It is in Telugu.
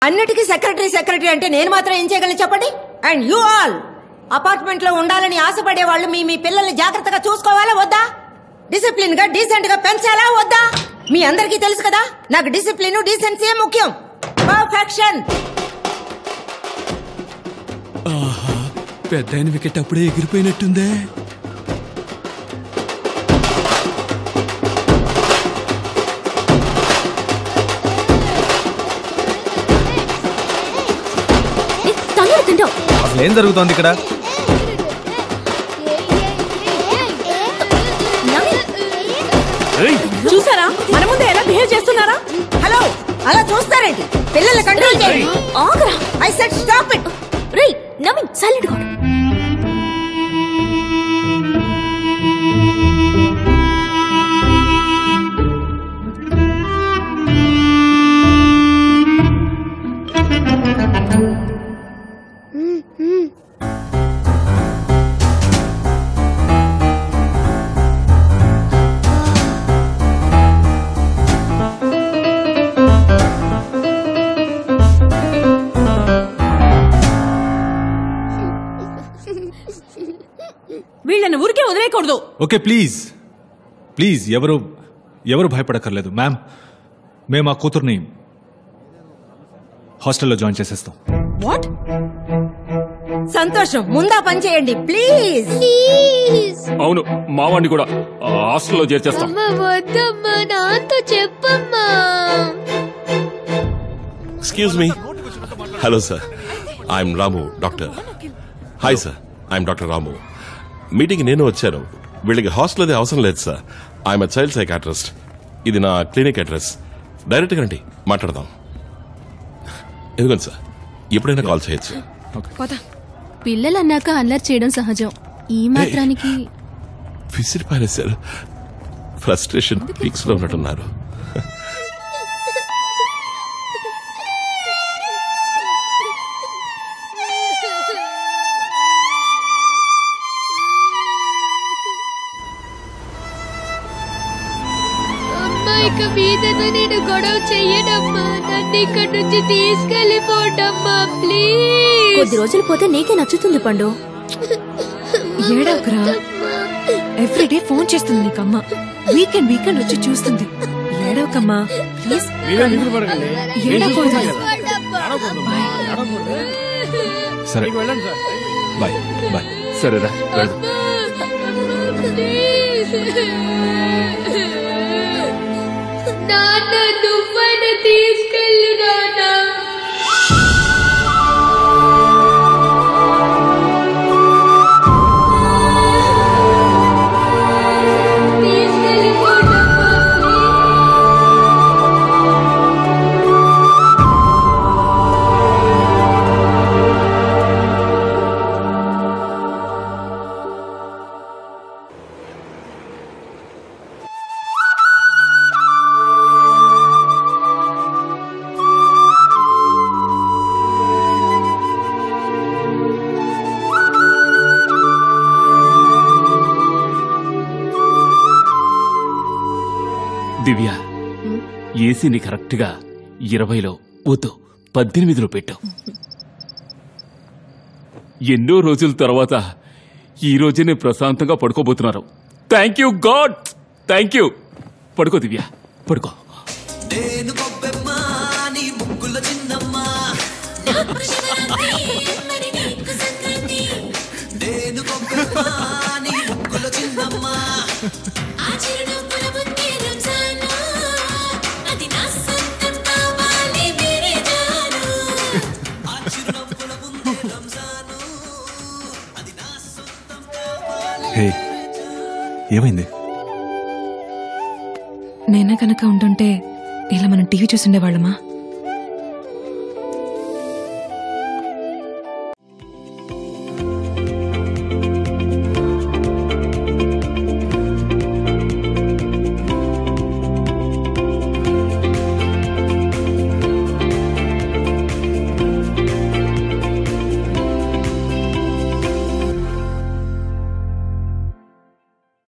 అన్నిటికీ సెక్రటరీ సెక్రటరీ అంటే నేను మాత్రం ఏం చేయగలను చెప్పండి అండ్ యూ ఆల్ అపార్ట్మెంట్ లో ఉండాలని ఆశపడే వాళ్ళు మీ మీ పిల్లల్ని జాగ్రత్తగా చూసుకోవాలా వద్దా డిసిప్లిన్ గా డీసెంట్ గా పెంచాలా వద్దా మీ అందరికీ తెలుసు కదా నాకు డిసిప్లిన్ డీసెన్సీ ముఖ్యం పర్ఫెక్షన్ పెద్ద ఆయన వికెట్ అప్పుడే ఎగిరిపోయినట్టుందే తొందర తింటావు అసలు ఏం జరుగుతోంది ఇక్కడ చూసారా మన ముందు ఎలా బిహేవ్ చేస్తున్నారా హలో అలా చూస్తారేంటి పిల్లల్ని కంట్రోల్ చేయండి ఆగరా ఐ సెట్ స్టాప్ ఇట్ రేయ్ నవీన్ సైలెంట్ గా ఉండు. వీళ్ళని ఊరికే వదిలేయకూడదు ఓకే ప్లీజ్ ప్లీజ్ ఎవరు ఎవరు భయపడక్కర్లేదు మ్యామ్ మేము ఆ కూతుర్ని హాస్టల్లో జాయిన్ చేసేస్తాం వాట్ సంతోషం ముందా పని చేయండి ప్లీజ్ అవును మావాడిని కూడా ఆ హాస్టల్లో చేర్చేస్తాం అమ్మ వద్దమ్మా నాతో చెప్పమ్మా excuse me hello sir I'm Ramu doctor hi sir I'm doctor Ramu meeting నేను వచ్చాను వీళ్ళకి హాస్టల్ అది అవసరం లేదు సార్ ఐఎమ్ చైల్డ్ సైకాట్రిస్ట్ ఇది నా క్లినిక్ అడ్రస్ డైరెక్ట్గా రండి మాట్లాడదాం ఎందుకండి సార్ ఎప్పుడైనా కాల్ చేయొచ్చు పిల్లలు అన్నాక అల్లరి చేయడం సహజం ఈ మాత్రానికి విసిరి పారేశారు ఫ్రస్ట్రేషన్ పీక్స్ లో ఉన్నట్టున్నారు అమ్మా ఇక మీదతో నేను గొడవ చెయ్యనమ్మా నన్ను ఇక్కడి నుంచి తీసుకెళ్ళిపోండమ్మా ప్లీజ్ కొద్ది రోజులు పోతే నీకే నచ్చుతుంది పండు ఏడవకురా ఎవ్రీడే ఫోన్ చేస్తుంది నీకమ్మ వీకెండ్ వీకెండ్ వచ్చి చూస్తుంది ఏడవకమ్మా ప్లీజ్ ఏడవకూడదు సరే బాయ్ బాయ్ సరేరా వెళ్దాం. నాన్న నువ్వైనా తీసుకెళ్ళు నాన్న దివ్య ఏసీని కరెక్ట్ గా ఇరవైలో వద్దు పద్దెనిమిదిలో పెట్టు ఎన్నో రోజుల తర్వాత ఈ రోజే నేను ప్రశాంతంగా పడుకోబోతున్నారు thank you God thank you పడుకో దివ్య పడుకో హే ఏమైంది నేనే కనుక ఉంటుంటే ఇలా మనం టీవీ చూసుండేవాళ్ళమా